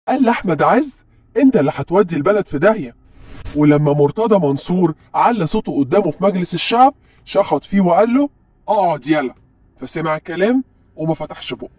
قال لأحمد عز أنت اللي هتودي البلد في داهية ولما مرتضى منصور على صوته قدامه في مجلس الشعب شخط فيه وقال له اقعد يلا فسمع الكلام وما فتحش بقه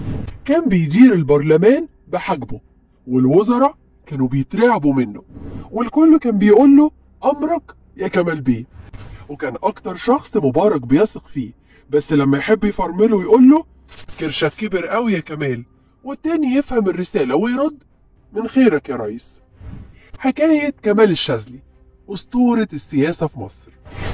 كان بيدير البرلمان بحجبه والوزراء كانوا بيترعبوا منه والكل كان بيقول له امرك يا كمال بيه وكان اكتر شخص مبارك بيثق فيه بس لما يحب يفرمله ويقول له كرشك كبر قوي يا كمال والتاني يفهم الرسالة ويرد من خيرك يا ريس حكاية كمال الشاذلي أسطورة السياسة في مصر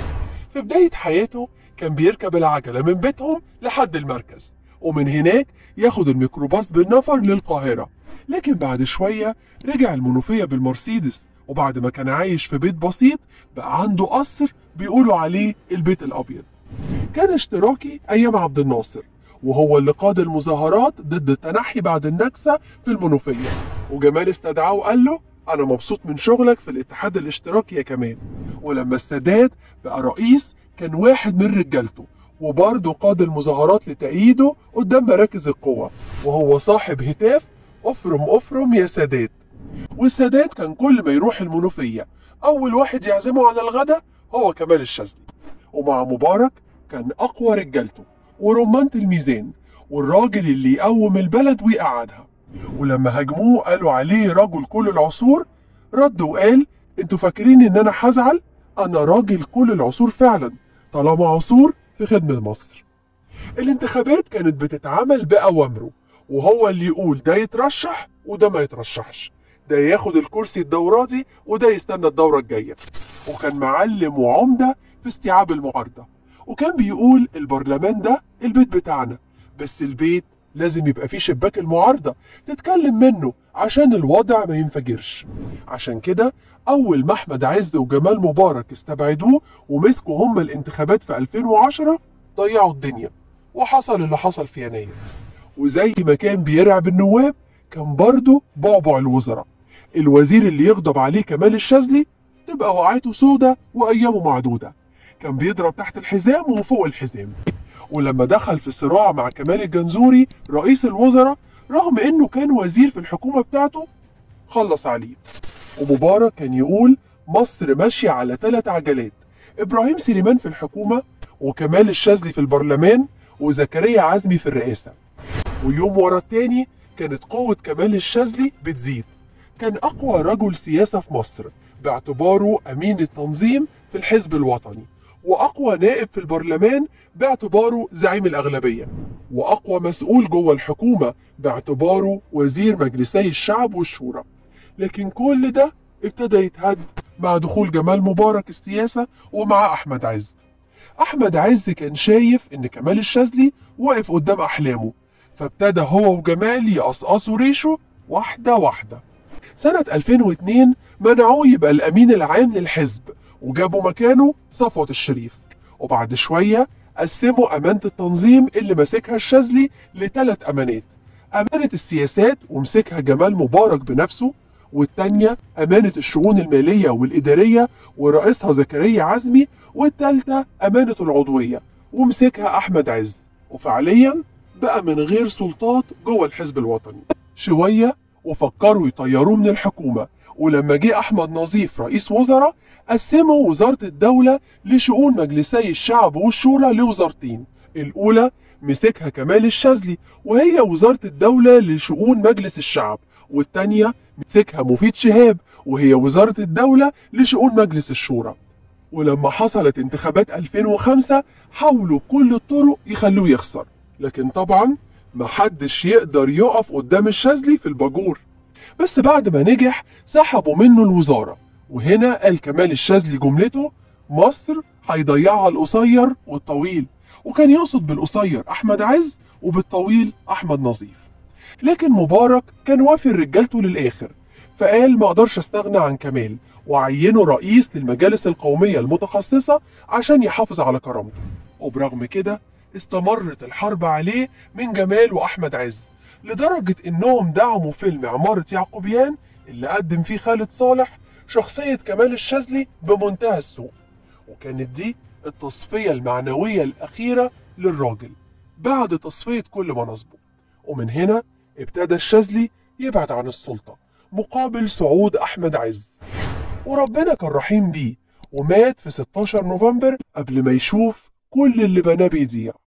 في بداية حياته كان بيركب العجلة من بيتهم لحد المركز ومن هناك ياخد الميكروباص بالنفر للقاهرة لكن بعد شوية رجع المنوفية بالمرسيدس وبعد ما كان عايش في بيت بسيط بقى عنده قصر بيقولوا عليه البيت الأبيض كان اشتراكي أيام عبد الناصر وهو اللي قاد المظاهرات ضد التنحي بعد النكسة في المنوفية وجمال استدعاه وقال له أنا مبسوط من شغلك في الاتحاد الاشتراكي يا كمال ولما السادات بقى رئيس كان واحد من رجالته وبرضه قاد المظاهرات لتأييده قدام مراكز القوة وهو صاحب هتاف افرم افرم يا سادات والسادات كان كل ما يروح المنوفية أول واحد يعزمه على الغدا هو كمال الشاذلي ومع مبارك كان أقوى رجالته ورمانة الميزان والراجل اللي يقوم البلد ويقعدها ولما هاجموه قالوا عليه رجل كل العصور رد وقال انتوا فاكرين ان انا هزعل انا راجل كل العصور فعلا طالما عصور في خدمة مصر الانتخابات كانت بتتعمل بأوامره وهو اللي يقول ده يترشح وده ما يترشحش ده ياخد الكرسي الدورة دي وده يستنى الدورة الجاية وكان معلم وعمدة في استيعاب المعارضة وكان بيقول البرلمان ده البيت بتاعنا بس البيت لازم يبقى فيه شباك المعارضة تتكلم منه عشان الوضع ما ينفجرش عشان كده أول ما أحمد عز وجمال مبارك استبعدوه ومسكوا هما الانتخابات في 2010 ضيعوا الدنيا وحصل اللي حصل في يناير وزي ما كان بيرعب النواب كان برضه بعبع الوزراء الوزير اللي يغضب عليه كمال الشاذلي تبقى وقعته سودة وأيامه معدودة كان بيضرب تحت الحزام وفوق الحزام ولما دخل في صراع مع كمال الجنزوري رئيس الوزراء رغم انه كان وزير في الحكومة بتاعته خلص عليه ومبارك كان يقول مصر ماشية على ثلاث عجلات ابراهيم سليمان في الحكومة وكمال الشاذلي في البرلمان وزكريا عزمي في الرئاسة ويوم ورا التاني كانت قوة كمال الشاذلي بتزيد كان أقوى رجل سياسة في مصر باعتباره أمين التنظيم في الحزب الوطني وأقوى نائب في البرلمان باعتباره زعيم الأغلبية وأقوى مسؤول جوه الحكومة باعتباره وزير مجلسي الشعب والشورى لكن كل ده ابتدى يتهد مع دخول جمال مبارك السياسة ومع أحمد عز أحمد عز كان شايف إن كمال الشاذلي واقف قدام أحلامه فابتدى هو وجمال يقصقصوا ريشه واحدة واحدة سنة 2002 منعوه يبقى الأمين العام للحزب وجابوا مكانه صفوة الشريف وبعد شوية قسموا أمانة التنظيم اللي ماسكها الشاذلي لثلاث أمانات أمانة السياسات ومسكها جمال مبارك بنفسه والتانية أمانة الشؤون المالية والإدارية ورئيسها زكريا عزمي والتالتة أمانة العضوية ومسكها أحمد عز وفعليا بقى من غير سلطات جوه الحزب الوطني شوية وفكروا يطيروه من الحكومة ولما جه أحمد نظيف رئيس وزراء قسموا وزارة الدولة لشؤون مجلسي الشعب والشورى لوزارتين الأولى مسكها كمال الشاذلي وهي وزارة الدولة لشؤون مجلس الشعب والتانية مسكها مفيد شهاب وهي وزارة الدولة لشؤون مجلس الشورى ولما حصلت انتخابات 2005 حاولوا كل الطرق يخلوه يخسر لكن طبعا محدش يقدر يقف قدام الشاذلي في الباجور بس بعد ما نجح سحبوا منه الوزارة وهنا قال كمال الشاذلي جملته مصر هيضيعها القصير والطويل وكان يقصد بالقصير أحمد عز وبالطويل أحمد نظيف لكن مبارك كان وافي رجالته للآخر فقال ما اقدرش استغنى عن كمال وعينه رئيس للمجالس القومية المتخصصة عشان يحافظ على كرامته وبرغم كده استمرت الحرب عليه من جمال وأحمد عز لدرجة إنهم دعموا فيلم عمارة يعقوبيان اللي قدم فيه خالد صالح شخصية كمال الشاذلي بمنتهى السوء وكانت دي التصفية المعنوية الأخيرة للراجل بعد تصفية كل مناصبه ومن هنا ابتدى الشاذلي يبعد عن السلطة مقابل صعود أحمد عز وربنا كان رحيم بيه ومات في 16 نوفمبر قبل ما يشوف كل اللي بناه بيضيع